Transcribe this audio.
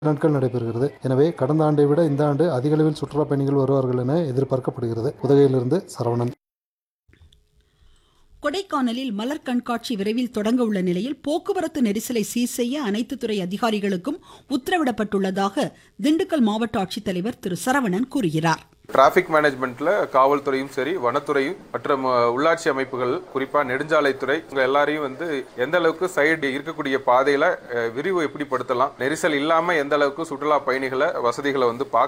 நாட்கள் நடைபெறுகிறது எனவே கடந்த ஆண்டை விட இந்த ஆண்டு அதிக அளவில் சுற்றுலா பயணிகள் வருவார்கள் என எதிர்பார்க்கப்படுகிறது உதகையிலிருந்து சரவணன் கொடைக்கானலில் மலர் கண்காட்சி விரைவில் தொடங்க உள்ள நிலையில் போக்குவரத்து நெரிசலை சீர் செய்ய அனைத்து துறை அதிகாரிகளுக்கும் உத்தரவிடப்பட்டுள்ளதாக திண்டுக்கல் மாவட்ட ஆட்சித்தலைவர் திரு சரவணன் கூறுகிறார் டிராஃபிக் மேனேஜ்மெண்ட்ல காவல்துறையும் சரி வனத்துறையும் மற்றும் அஹ், உள்ளாட்சி அமைப்புகள் குறிப்பா நெடுஞ்சாலைத்துறை இவங்க எல்லாரையும் வந்து எந்த அளவுக்கு சைடு இருக்கக்கூடிய பாதையில அஹ், விரிவு எப்படி படுத்தலாம் நெரிசல் இல்லாம எந்த அளவுக்கு சுற்றுலா பயணிகளை வசதிகளை வந்து பார்க்க